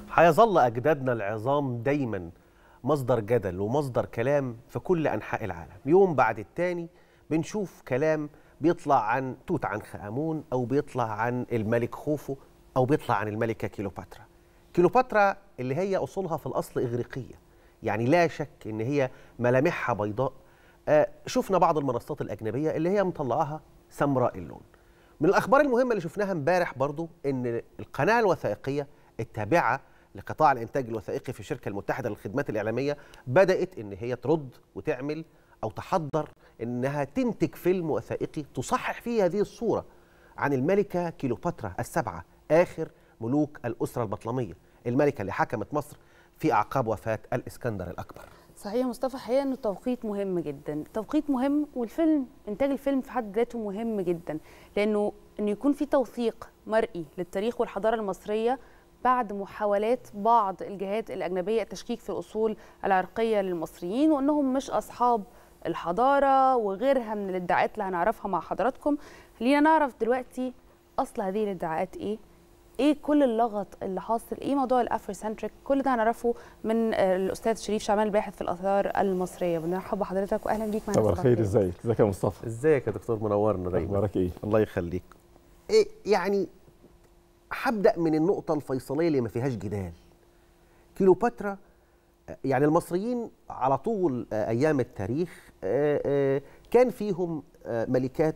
هيظل أجدادنا العظام دايما مصدر جدل ومصدر كلام في كل أنحاء العالم يوم بعد التاني بنشوف كلام بيطلع عن توت عنخ آمون أو بيطلع عن الملك خوفو أو بيطلع عن الملكة كيلوباترا كيلوباترا اللي هي أصولها في الأصل إغريقية يعني لا شك إن هي ملامحها بيضاء آه شفنا بعض المنصات الأجنبية اللي هي مطلعاها سمراء اللون من الأخبار المهمة اللي شفناها امبارح برضو إن القناة الوثائقية التابعة لقطاع الإنتاج الوثائقي في الشركة المتحدة للخدمات الإعلامية بدأت إن هي ترد وتعمل أو تحضر إنها تنتج فيلم وثائقي تصحح فيه هذه الصورة عن الملكة كيلوباترا السبعة آخر ملوك الأسرة البطلمية الملكة اللي حكمت مصر في أعقاب وفاة الإسكندر الأكبر صحيح مصطفى حقيقة انه التوقيت مهم جدا التوقيت مهم والفيلم انتاج الفيلم في حد ذاته مهم جدا لانه انه يكون في توثيق مرئي للتاريخ والحضاره المصريه بعد محاولات بعض الجهات الاجنبيه التشكيك في الاصول العرقيه للمصريين وانهم مش اصحاب الحضاره وغيرها من الادعاءات اللي هنعرفها مع حضراتكم خلينا نعرف دلوقتي اصل هذه الادعاءات ايه ايه كل اللغط اللي حاصل ايه موضوع الافروسنتريك كل ده هنعرفه من الاستاذ شريف شعبان الباحث في الاثار المصريه بنرحب بحضرتك واهلا بيك معانا طبعا خير ازيك ازيك يا مصطفى ازيك يا دكتور منورنا دايما اخبارك ايه الله يخليك إيه يعني هبدا من النقطه الفيصليه اللي ما فيهاش جدال كيلوباترا يعني المصريين على طول ايام التاريخ كان فيهم ملكات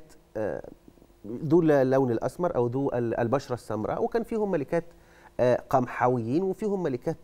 ذو اللون الاسمر او ذو البشره السمراء وكان فيهم ملكات قمحويين وفيهم ملكات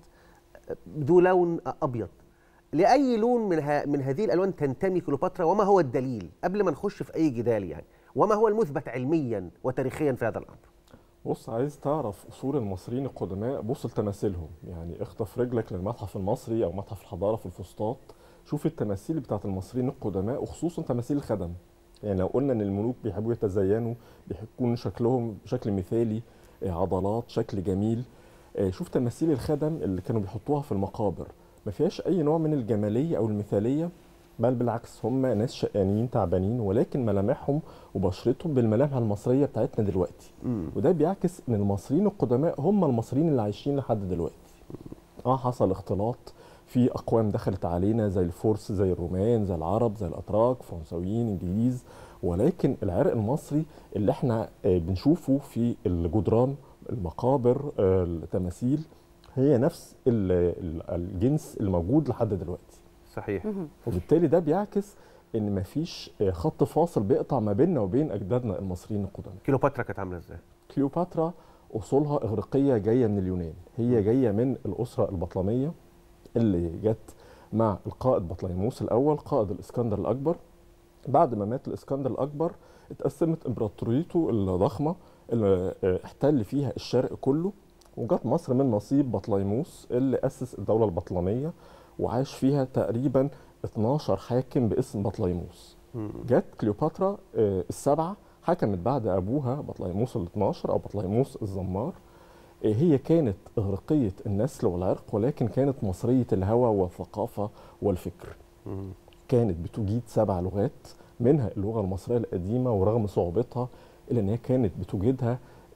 ذو لون ابيض لاي لون من من هذه الالوان تنتمي كليوباترا وما هو الدليل قبل ما نخش في اي جدال يعني وما هو المثبت علميا وتاريخيا في هذا الامر بص عايز تعرف اصول المصريين القدماء بص لتماثيلهم يعني اخطف رجلك للمتحف المصري او متحف الحضاره في الفسطاط شوف التماثيل بتاعت المصريين القدماء وخصوصا تماثيل الخدم يعني لو قلنا ان الملوك بيحبوا يتزينوا بيكون شكلهم بشكل مثالي عضلات شكل جميل شوف تماثيل الخدم اللي كانوا بيحطوها في المقابر ما فيهاش اي نوع من الجماليه او المثاليه بل بالعكس هم ناس شقانين تعبانين ولكن ملامحهم وبشرتهم بالملامح المصريه بتاعتنا دلوقتي مم. وده بيعكس ان المصريين القدماء هم المصريين اللي عايشين لحد دلوقتي اه حصل اختلاط في اقوام دخلت علينا زي الفرس زي الرومان زي العرب زي الاتراك فرنساويين انجليز ولكن العرق المصري اللي احنا بنشوفه في الجدران المقابر التماثيل هي نفس الجنس الموجود لحد دلوقتي صحيح وبالتالي ده بيعكس ان مفيش خط فاصل بيقطع ما بيننا وبين اجدادنا المصريين القدماء كيلوباترا كانت عامله ازاي كليوباترا اصولها اغريقيه جايه من اليونان هي جايه من الاسره البطلميه اللي جت مع القائد بطليموس الاول قائد الاسكندر الاكبر بعد ما مات الاسكندر الاكبر اتقسمت امبراطوريته الضخمه اللي احتل فيها الشرق كله وجت مصر من نصيب بطليموس اللي اسس الدوله البطلميه وعاش فيها تقريبا 12 حاكم باسم بطليموس جت كليوباترا السبعه حكمت بعد ابوها بطليموس ال 12 او بطليموس الزمار هي كانت إغريقية النسل والعرق ولكن كانت مصرية الهوى والثقافة والفكر مم. كانت بتجيد سبع لغات منها اللغة المصرية القديمة ورغم صعوبتها إلا أن هي كانت بتجيدها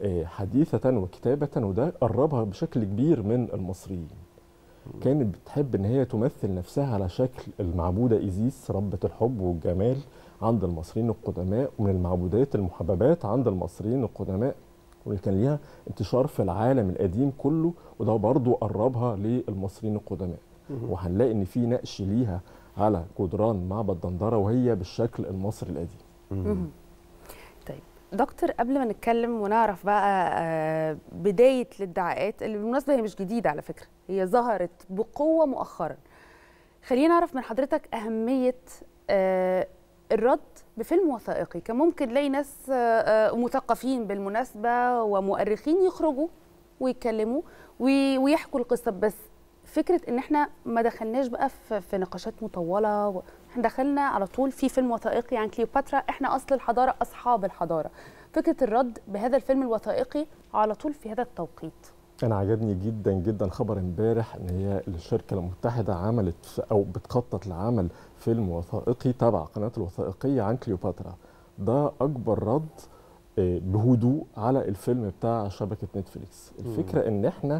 حديثة وكتابة وده قربها بشكل كبير من المصريين كانت بتحب ان هي تمثل نفسها على شكل المعبودة إيزيس ربة الحب والجمال عند المصريين القدماء ومن المعبودات المحببات عند المصريين القدماء واللي كان ليها انتشار في العالم القديم كله وده برضه قربها للمصريين القدماء وهنلاقي ان في نقش ليها على جدران معبد دندره وهي بالشكل المصري القديم طيب دكتور قبل ما نتكلم ونعرف بقى بدايه الادعاءات اللي بالمناسبه هي مش جديده على فكره هي ظهرت بقوه مؤخرا خلينا نعرف من حضرتك اهميه الرد بفيلم وثائقي كان ممكن نلاقي ناس مثقفين بالمناسبه ومؤرخين يخرجوا ويتكلموا ويحكوا القصه بس فكره ان احنا ما دخلناش بقى في نقاشات مطوله احنا دخلنا على طول في فيلم وثائقي عن كليوباترا احنا اصل الحضاره اصحاب الحضاره فكره الرد بهذا الفيلم الوثائقي على طول في هذا التوقيت انا عجبني جدا جدا خبر امبارح ان هي الشركه المتحده عملت او بتخطط لعمل فيلم وثائقي تبع قناه الوثائقيه عن كليوباترا ده اكبر رد بهدوء على الفيلم بتاع شبكه نتفليكس الفكره ان احنا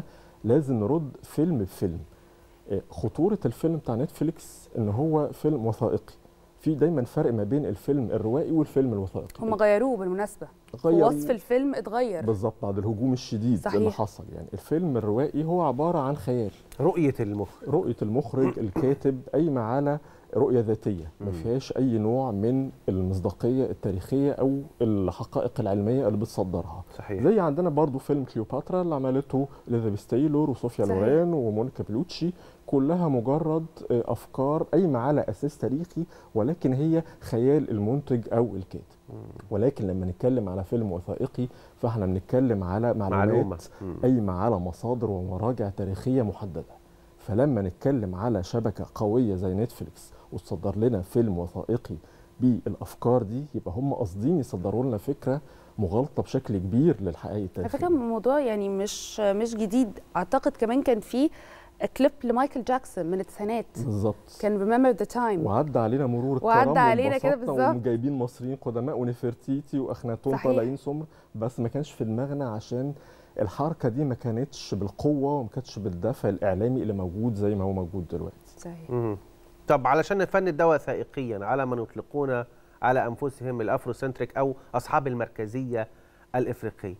لازم نرد فيلم بفيلم آه، خطوره الفيلم بتاع نتفليكس ان هو فيلم وثائقي في دايما فرق ما بين الفيلم الروائي والفيلم الوثائقي هم غيروه بالمناسبه غيروا- وصف الفيلم اتغير بالظبط بعد الهجوم الشديد صحيح. اللي حصل يعني الفيلم الروائي هو عباره عن خيال رؤيه المخ رؤيه المخرج الكاتب قايمه على رؤيه ذاتيه ما مم. فيهاش اي نوع من المصداقيه التاريخيه او الحقائق العلميه اللي بتصدرها صحيح زي عندنا برضو فيلم كليوباترا اللي عملته اليزابيث تايلور وصوفيا صحيح. لوران ومونيكا بلوتشي كلها مجرد آه، افكار قايمه على اساس تاريخي ولكن هي خيال المنتج او الكاتب مم. ولكن لما نتكلم على فيلم وثائقي فاحنا بنتكلم على معلومات معلومه مم. قايمه على مصادر ومراجع تاريخيه محدده فلما نتكلم على شبكه قويه زي نتفليكس وتصدر لنا فيلم وثائقي بالافكار دي يبقى هم قاصدين يصدروا لنا فكره مغالطه بشكل كبير للحقائق على التاريخيه فكره الموضوع يعني مش مش جديد اعتقد كمان كان في كليب لمايكل جاكسون من التسعينات بالظبط كان ريمبر ذا تايم وعدى علينا مرور وعدى الكرام علينا كده وانبسطنا بالظبط. وجايبين مصريين قدماء ونفرتيتي واخناتون صحيح. طالعين سمر بس ما كانش في دماغنا عشان الحركه دي ما كانتش بالقوه وما كانتش بالدفع الاعلامي اللي موجود زي ما هو موجود دلوقتي صحيح مم. طب علشان نفند ده وثائقيا على من يطلقون على انفسهم الافروسنتريك او اصحاب المركزيه الافريقيه.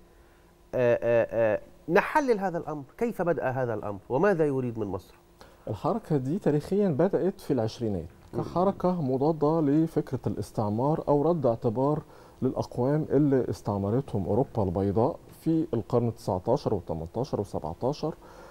آآ آآ نحلل هذا الامر، كيف بدا هذا الامر؟ وماذا يريد من مصر؟ الحركة دي تاريخيا بدأت في العشرينات كحركة مضادة لفكرة الاستعمار أو رد اعتبار للأقوام اللي استعمرتهم أوروبا البيضاء في القرن ال19 وال18 وال17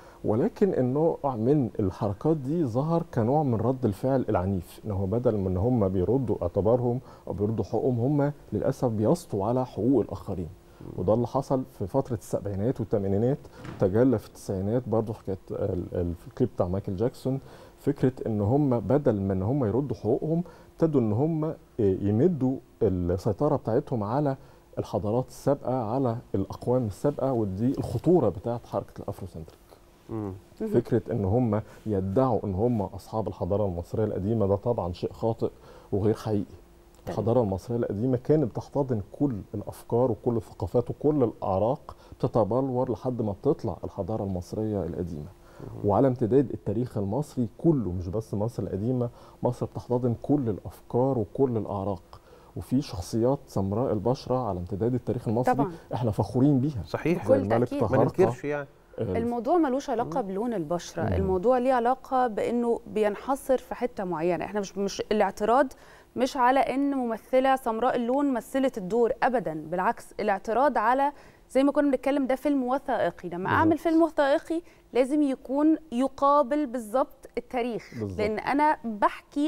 ولكن النوع من الحركات دي ظهر كنوع من رد الفعل العنيف انه بدل من هم بيردوا اعتبارهم او بيردوا حقوقهم هم للاسف بيسطوا على حقوق الاخرين وده اللي حصل في فتره السبعينات والثمانينات تجلى في التسعينات برضه حكايه ال- ال- الكليب بتاع مايكل جاكسون فكره ان هم بدل من ان هم يردوا حقوقهم ابتدوا ان هم يمدوا السيطره بتاعتهم على الحضارات السابقه على الاقوام السابقه ودي الخطوره بتاعت حركه الافروسنتريك مم. فكره ان هم يدعوا ان هم اصحاب الحضاره المصريه القديمه ده طبعا شيء خاطئ وغير حقيقي الحضاره المصريه القديمه كانت بتحتضن كل الافكار وكل الثقافات وكل الاعراق بتتبلور لحد ما بتطلع الحضاره المصريه القديمه وعلى امتداد التاريخ المصري كله مش بس مصر القديمه مصر بتحتضن كل الافكار وكل الاعراق وفي شخصيات سمراء البشره على امتداد التاريخ المصري طبعا. احنا فخورين بيها صحيح بكل زي الملك تأكيد. ما طهرقة ننكرش يعني آه، الموضوع ملوش علاقه بلون البشره مم. الموضوع ليه علاقه بانه بينحصر في حته معينه احنا مش مش الاعتراض مش على ان ممثله سمراء اللون مثلت الدور ابدا بالعكس الاعتراض على زي ما كنا بنتكلم ده فيلم وثائقي لما اعمل بالظبط. فيلم وثائقي لازم يكون يقابل بالظبط التاريخ بالظبط. لان انا بحكي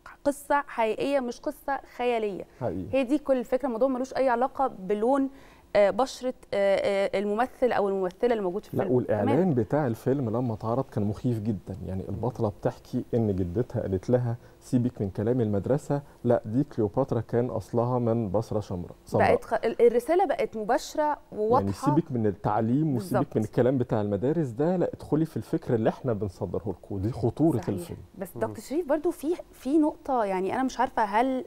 قصه حقيقيه مش قصه خياليه حقيقي هي دي كل الفكره الموضوع ملوش اي علاقه بلون آه، بشره آه، آه، الممثل او الممثله اللي موجود في لا الفيلم والاعلان تمام. بتاع الفيلم لما اتعرض كان مخيف جدا يعني البطله بتحكي ان جدتها قالت لها سيبك من كلام المدرسه لا دي كليوباترا كان اصلها من بصره شمراء سمراء بقت خ... ال- الرساله بقت مباشره وواضحه يعني سيبك من التعليم وسيبك بالظبط. من الكلام بتاع المدارس ده لا ادخلي في الفكر اللي احنا بنصدره لكم ودي خطوره صحيح. الفيلم بس دكتور شريف برضو في في نقطه يعني انا مش عارفه هل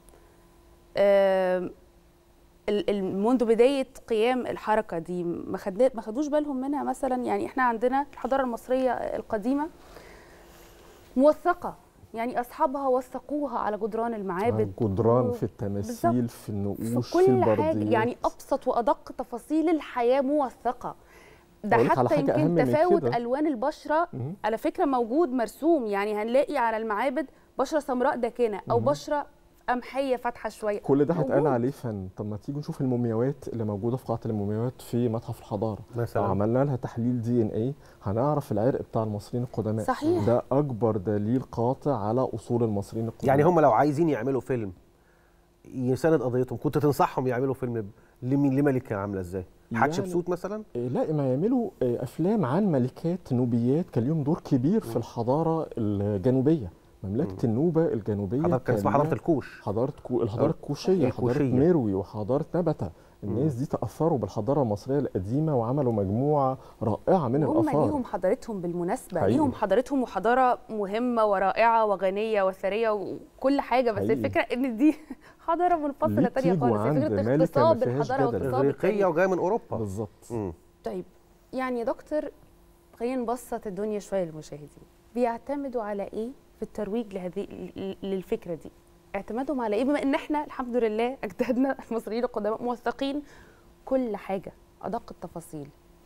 آم، ال- ال- منذ بدايه قيام الحركه دي ما خد- ما خدوش بالهم منها مثلا يعني احنا عندنا الحضاره المصريه القديمه موثقه يعني اصحابها وثقوها على جدران المعابد جدران و- في التماثيل بالظبط. في النقوش في كل حاجه البرديات يعني ابسط وادق تفاصيل الحياه موثقه ده أقول لك على حتى حاجة أهم يمكن من تفاوت كده. الوان البشره مهم. على فكره موجود مرسوم يعني هنلاقي على المعابد بشره سمراء داكنه او مهم. بشره قمحيه فاتحه شويه كل ده هيتقال موجود. عليه فن طب ما تيجي نشوف المومياوات اللي موجوده في قاعه المومياوات في متحف الحضاره لو مثلا عملنا لها تحليل دي ان اي هنعرف العرق بتاع المصريين القدماء صحيح. ده اكبر دليل قاطع على اصول المصريين القدماء يعني هم لو عايزين يعملوا فيلم يساند قضيتهم كنت تنصحهم يعملوا فيلم ب- لمين لملك كان عامله ازاي؟ يعني- حتشبسوت مثلا؟ إيه، لا ما يعملوا إيه، افلام عن ملكات نوبيات كان ليهم دور كبير في الحضاره الجنوبيه مملكه النوبه الجنوبيه حضرتك كان اسمها ليها حضاره الكوش حضاره كو... الحضاره آه، الكوشيه حضاره الكوشية. ميروي وحضاره نبته الناس دي تاثروا بالحضاره المصريه القديمه وعملوا مجموعه رائعه من هم الاثار ليهم حضارتهم بالمناسبه حقيقي. ليهم حضارتهم وحضاره مهمه ورائعه وغنيه وثريه وكل حاجه بس حقيقي. الفكره ان دي حضاره منفصله ليه تانية تيجوا خالص هي عند فكره ملكة ما اغتصاب فيهاش الحضاره جدل. واغتصاب اغريقيه التاريخ وجايه من اوروبا بالظبط مم. طيب يعني يا دكتور خلينا نبسط الدنيا شويه للمشاهدين بيعتمدوا على ايه في الترويج لهذه ل- للفكره دي اعتمادهم على ايه بما ان احنا الحمد لله اجدادنا المصريين القدماء موثقين كل حاجه ادق التفاصيل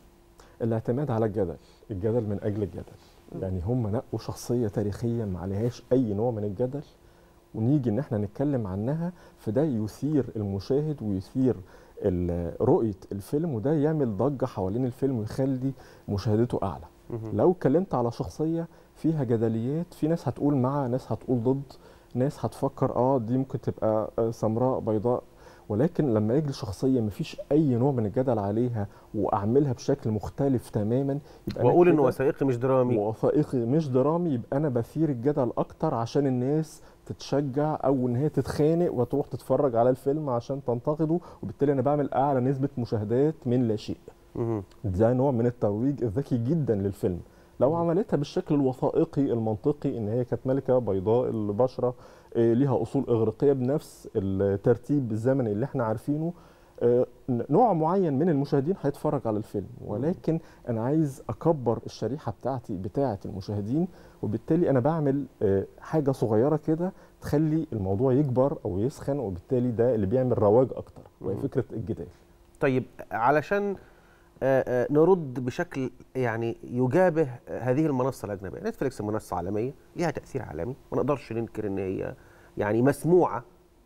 الاعتماد على الجدل الجدل من اجل الجدل يعني هم نقوا شخصيه تاريخيه ما عليهاش اي نوع من الجدل ونيجي ان احنا نتكلم عنها فده يثير المشاهد ويثير ال- رؤيه الفيلم وده يعمل ضجه حوالين الفيلم ويخلي مشاهدته اعلى مهم. لو اتكلمت على شخصيه فيها جدليات في ناس هتقول مع ناس هتقول ضد ناس هتفكر اه دي ممكن تبقى آه، سمراء بيضاء ولكن لما يجي شخصيه مفيش اي نوع من الجدل عليها واعملها بشكل مختلف تماما يبقى أنا واقول انه كده وثائقي مش درامي وثائقي مش درامي يبقى انا بثير الجدل اكتر عشان الناس تتشجع او ان هي تتخانق وتروح تتفرج على الفيلم عشان تنتقده وبالتالي انا بعمل اعلى نسبه مشاهدات من لا شيء مهم. ده نوع من الترويج الذكي جدا للفيلم لو عملتها بالشكل الوثائقي المنطقي ان هي كانت ملكه بيضاء البشره آه، ليها اصول اغريقيه بنفس الترتيب الزمني اللي احنا عارفينه آه، نوع معين من المشاهدين هيتفرج على الفيلم ولكن انا عايز اكبر الشريحه بتاعتي بتاعه المشاهدين وبالتالي انا بعمل آه، حاجه صغيره كده تخلي الموضوع يكبر او يسخن وبالتالي ده اللي بيعمل رواج اكتر وهي مم. فكره الجدال طيب علشان آه، آه، نرد بشكل يعني يجابه هذه المنصه الاجنبيه نتفليكس منصه عالميه ليها تاثير عالمي ما نقدرش ننكر ان هي يعني مسموعه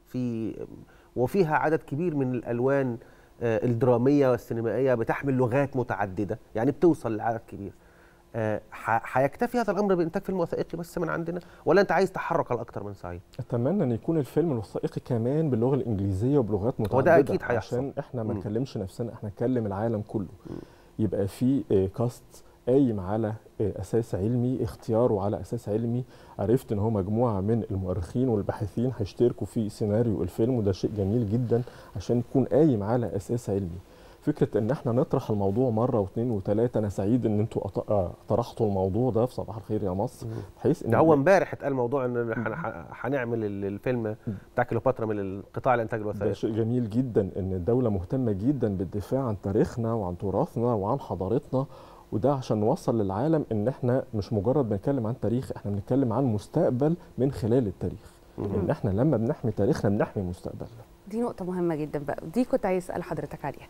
في وفيها عدد كبير من الالوان آه، الدراميه والسينمائيه بتحمل لغات متعدده يعني بتوصل لعدد كبير آه، ح- هيكتفي هذا الامر بانتاج فيلم وثائقي بس من عندنا ولا انت عايز تحرك على اكتر من صعيد اتمنى ان يكون الفيلم الوثائقي كمان باللغه الانجليزيه وبلغات متعدده وده أكيد هيحصل. عشان احنا ما مم. نكلمش نفسنا احنا نكلم العالم كله يبقى في آه، كاست قايم على آه، اساس علمي اختياره على اساس علمي عرفت ان هو مجموعه من المؤرخين والباحثين هيشتركوا في سيناريو الفيلم وده شيء جميل جدا عشان يكون قايم على اساس علمي فكره ان احنا نطرح الموضوع مره واثنين وثلاثه انا سعيد ان انتوا أط- آه، طرحتوا الموضوع ده في صباح الخير يا مصر بحيث ان ده هو امبارح اتقال موضوع ان هن- ح- هنعمل ال- الفيلم بتاع كليوباترا من القطاع الانتاج ده الوثائقي شيء جميل جدا ان الدوله مهتمه جدا بالدفاع عن تاريخنا وعن تراثنا وعن حضارتنا وده عشان نوصل للعالم ان احنا مش مجرد بنتكلم عن تاريخ احنا بنتكلم عن مستقبل من خلال التاريخ ان احنا لما بنحمي تاريخنا بنحمي مستقبلنا دي نقطة مهمة جدا بقى ودي كنت عايز اسأل حضرتك عليها.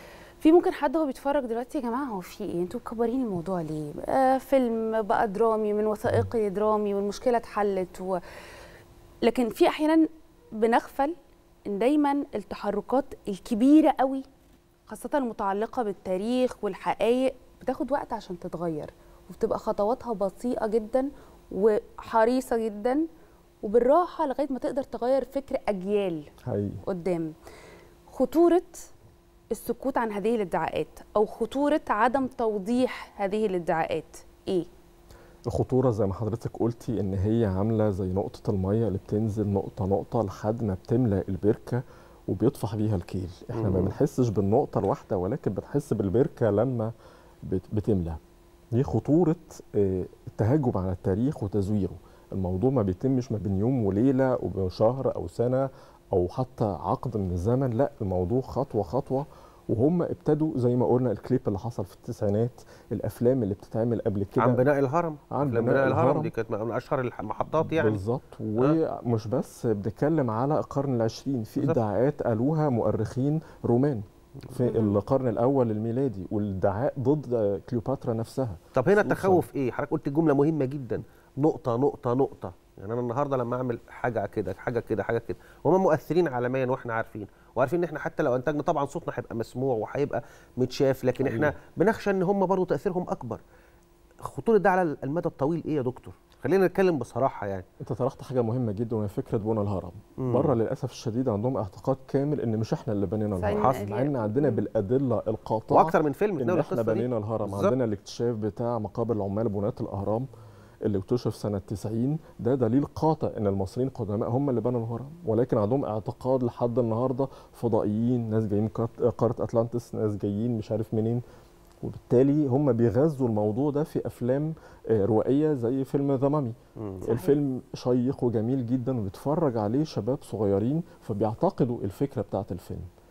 في ممكن حد هو بيتفرج دلوقتي يا جماعة هو في ايه؟ انتوا مكبرين الموضوع ليه؟ آه فيلم بقى درامي من وثائقي درامي والمشكلة اتحلت و... لكن في احيانا بنغفل ان دايما التحركات الكبيرة قوي خاصة المتعلقة بالتاريخ والحقائق بتاخد وقت عشان تتغير وبتبقى خطواتها بطيئة جدا وحريصة جدا وبالراحة لغاية ما تقدر تغير فكر أجيال حقيقي قدام خطورة السكوت عن هذه الادعاءات أو خطورة عدم توضيح هذه الادعاءات إيه؟ الخطوره زي ما حضرتك قلتي ان هي عامله زي نقطه الميه اللي بتنزل نقطه نقطه لحد ما بتملى البركه وبيطفح بيها الكيل احنا ما مم. بنحسش بالنقطه الواحده ولكن بنحس بالبركه لما بت- بتملى دي خطوره آه، التهجم على التاريخ وتزويره الموضوع ما بيتمش ما بين يوم وليله وشهر او سنه او حتى عقد من الزمن لا الموضوع خطوه خطوه وهم ابتدوا زي ما قلنا الكليب اللي حصل في التسعينات الافلام اللي بتتعمل قبل كده عن بناء الهرم عن أفلام بناء الهرم. الهرم دي كانت من اشهر المحطات يعني بالظبط ومش بس بنتكلم على القرن العشرين في بالظبط. ادعاءات قالوها مؤرخين رومان في القرن الاول الميلادي والادعاء ضد كليوباترا نفسها طب هنا خصوصاً. التخوف ايه حضرتك قلت جمله مهمه جدا نقطه نقطه نقطه يعني انا النهارده لما اعمل حاجه كده حاجه كده حاجه كده وهم مؤثرين عالميا واحنا عارفين وعارفين ان احنا حتى لو انتجنا طبعا صوتنا هيبقى مسموع وهيبقى متشاف لكن احنا أيوة. بنخشى ان هم برضه تاثيرهم اكبر خطوره ده على المدى الطويل ايه يا دكتور خلينا نتكلم بصراحه يعني انت طرحت حاجه مهمه جدا وهي فكره بنى الهرم مم. بره للاسف الشديد عندهم اعتقاد كامل ان مش احنا اللي بنينا صحيح. الهرم حصل. مع ان عندنا مم. بالادله القاطعه واكثر من فيلم ان اتناول احنا القصه دي بنينا الهرم بالظبط. عندنا الاكتشاف بتاع مقابر العمال بناة الاهرام اللي اكتشف سنة 90 ده دليل قاطع ان المصريين القدماء هم اللي بنوا الهرم ولكن عندهم اعتقاد لحد النهارده فضائيين ناس جايين من قارة- قارة اتلانتس ناس جايين مش عارف منين وبالتالي هم بيغذوا الموضوع ده في افلام آه، روائيه زي فيلم ذا مامي مم. صحيح. الفيلم شيق وجميل جدا وبيتفرج عليه شباب صغيرين فبيعتقدوا الفكره بتاعت الفيلم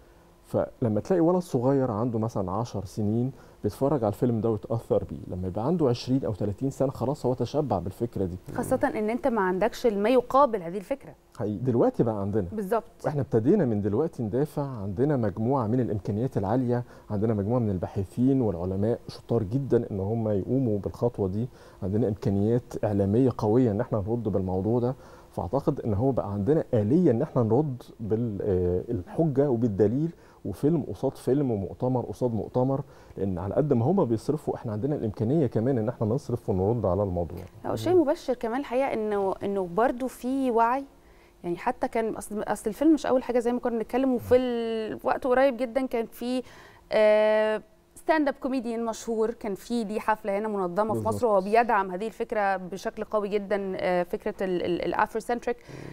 فلما تلاقي ولد صغير عنده مثلا 10 سنين بيتفرج على الفيلم ده ويتاثر بيه لما يبقى عنده 20 او 30 سنه خلاص هو تشبع بالفكره دي خاصه ان انت ما عندكش ما يقابل هذه الفكره حقيقي دلوقتي بقى عندنا بالظبط واحنا ابتدينا من دلوقتي ندافع عندنا مجموعه من الامكانيات العاليه عندنا مجموعه من الباحثين والعلماء شطار جدا ان هم يقوموا بالخطوه دي عندنا امكانيات اعلاميه قويه ان احنا نرد بالموضوع ده فاعتقد ان هو بقى عندنا اليه ان احنا نرد بالحجه وبالدليل وفيلم قصاد فيلم ومؤتمر قصاد مؤتمر لان على قد ما هم بيصرفوا احنا عندنا الامكانيه كمان ان احنا نصرف ونرد على الموضوع هو شيء مبشر كمان الحقيقه انه انه برضه في وعي يعني حتى كان اصل اصل الفيلم مش اول حاجه زي ما كنا بنتكلم وفي الوقت قريب جدا كان في آه ستاند اب كوميديان مشهور كان في ليه حفله هنا منظمه في مصر وهو بيدعم هذه الفكره بشكل قوي جدا آه فكره الافرو سنتريك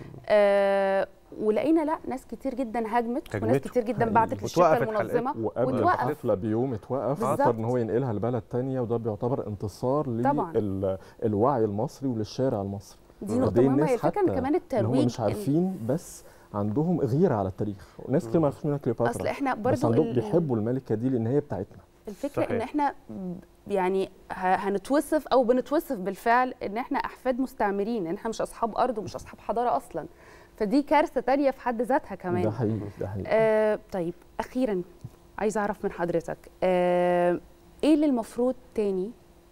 آه ولقينا لا ناس كتير جدا هاجمت وناس كتير جدا بعتت للشركه المنظمه وقبل الحفله بيوم اتوقف اضطر ان هو ينقلها لبلد ثانيه وده بيعتبر انتصار للوعي المصري وللشارع المصري دي نقطه مهمه هي الفكره ان كمان الترويج هم مش عارفين بس عندهم غيره على التاريخ ناس كتير ما يعرفوش منها كليوباترا اصل احنا برضو بس عندهم بيحبوا الملكه دي لان هي بتاعتنا الفكره صحيح. ان احنا يعني هنتوصف او بنتوصف بالفعل ان احنا احفاد مستعمرين ان احنا مش اصحاب ارض ومش اصحاب حضاره اصلا فدي كارثه تانية في حد ذاتها كمان ده حقيقي ده حقيقي آه طيب اخيرا عايزه اعرف من حضرتك آه ايه اللي المفروض تاني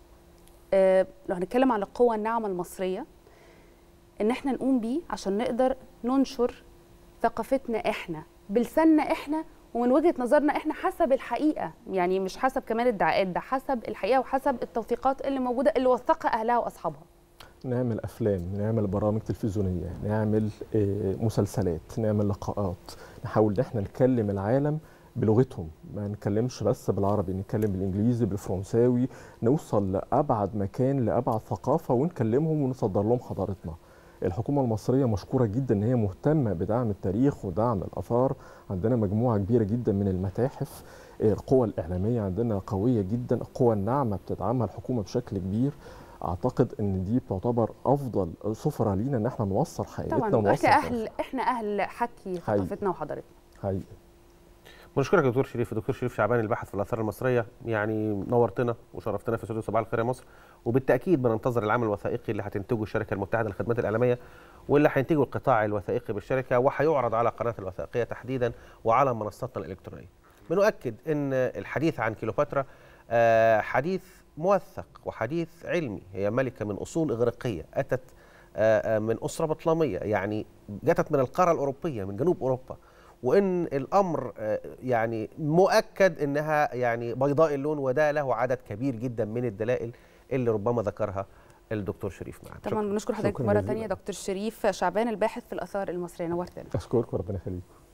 آه لو هنتكلم على القوه الناعمه المصريه ان احنا نقوم بيه عشان نقدر ننشر ثقافتنا احنا بلساننا احنا ومن وجهه نظرنا احنا حسب الحقيقه يعني مش حسب كمان الدعاءات ده حسب الحقيقه وحسب التوثيقات اللي موجوده اللي وثقها اهلها واصحابها نعمل افلام نعمل برامج تلفزيونيه نعمل مسلسلات نعمل لقاءات نحاول ان احنا نكلم العالم بلغتهم ما نتكلمش بس بالعربي نتكلم بالانجليزي بالفرنساوي نوصل لابعد مكان لابعد ثقافه ونكلمهم ونصدر لهم حضارتنا الحكومة المصرية مشكورة جدا ان هي مهتمة بدعم التاريخ ودعم الآثار عندنا مجموعة كبيرة جدا من المتاحف القوى الإعلامية عندنا قوية جدا القوى الناعمة بتدعمها الحكومة بشكل كبير اعتقد ان دي تعتبر افضل سفره لينا ان احنا نوصل حقيقتنا طبعا ونوصل احنا اهل احنا اهل حكي ثقافتنا وحضارتنا حقيقي بنشكرك دكتور شريف دكتور شريف شعبان الباحث في الاثار المصريه يعني نورتنا وشرفتنا في استوديو صباح الخير يا مصر وبالتاكيد بننتظر العمل الوثائقي اللي هتنتجه الشركه المتحده للخدمات الاعلاميه واللي هينتجه القطاع الوثائقي بالشركه وهيعرض على قناه الوثائقيه تحديدا وعلى منصاتنا الالكترونيه. بنؤكد ان الحديث عن كيلوباترا حديث موثق وحديث علمي هي ملكه من اصول اغريقيه اتت من اسره بطلميه يعني جتت من القاره الاوروبيه من جنوب اوروبا وان الامر يعني مؤكد انها يعني بيضاء اللون وده له عدد كبير جدا من الدلائل اللي ربما ذكرها الدكتور شريف معنا طبعا بنشكر حضرتك مره ثانيه دكتور شريف شعبان الباحث في الاثار المصريه نورتنا اشكركم ربنا يخليكم